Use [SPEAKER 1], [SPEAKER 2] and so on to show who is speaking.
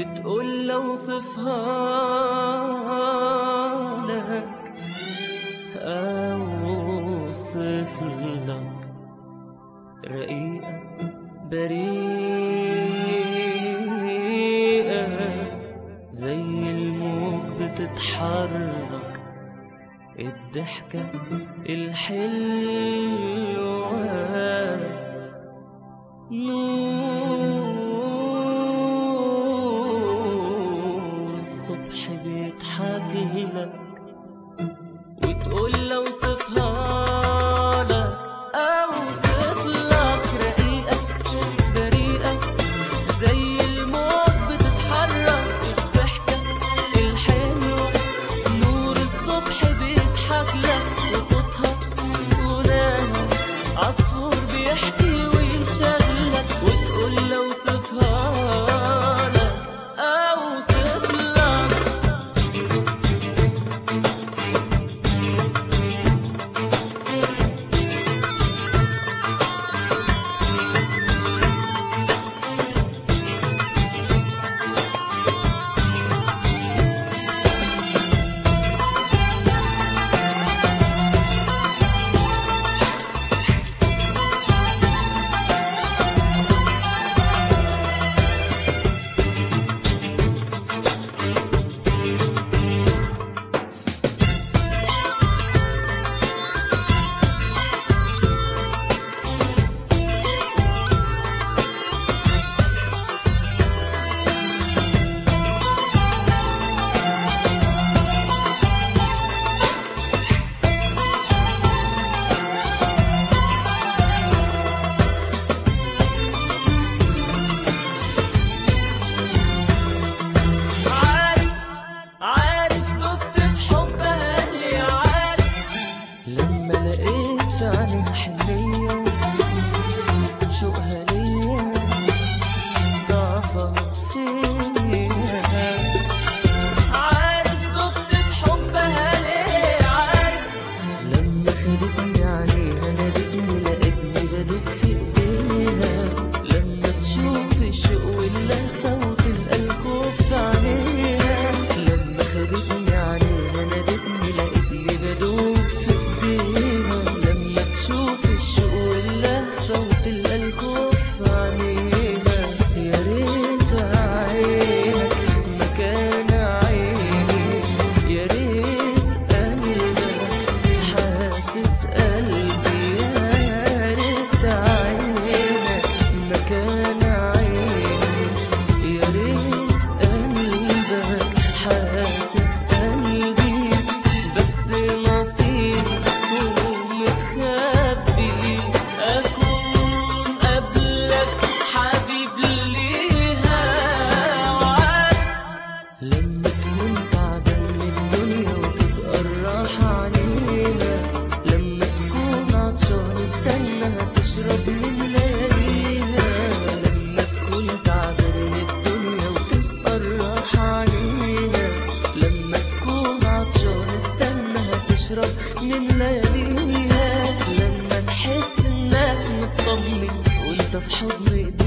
[SPEAKER 1] بتقول لو صفها لك أوصف لك رقيقة بريئة زي الموج بتتحرك الضحكة الحلوة نور الصبح بيضحك لك وتقول لو صفها لك أوصف لك رقيقة بريئة زي الموج بتتحرك الضحكة الحلوة نور الصبح بيضحك لك وصوتها غناها عصفور بيحكي ويشغلك وتقول لو صفها لك أوصف لك عارف عارف دبت في حبها ليه عارف لما لقيت في عينيها حنية شوقها ليا ضعفها فيا عارف دبت في حبها ليه عارف لما خدتني عليها نادتني لقيتني بدوب في ايديها لما تشوف الشوق واللهفة وتلقى الخوف في عينيها لما خدتني عليها نادتني لقيتني بدوب في ايديها لما تشوف الشوق واللهفة وتلقى الخوف في عينيها يا ريت عينك مكان عيني يا ريت قلبك حاسس قلبي يا ريت عينك مكان عيني يا ريت قلبك حاسس قلبي بس نصيبي يكون متخبي أكون قبلك حبيب ليها وعارف لما تكون تعبان من الدنيا وتبقى الراحة عليها لما تكون عطشان استنى تشرب من لياليها لما تكون تعبان من الدنيا وتبقى الراحة عليها لما تكون عطشان استنى تشرب من لياليها لما تحس انك مطمن وانت في حضن ايديها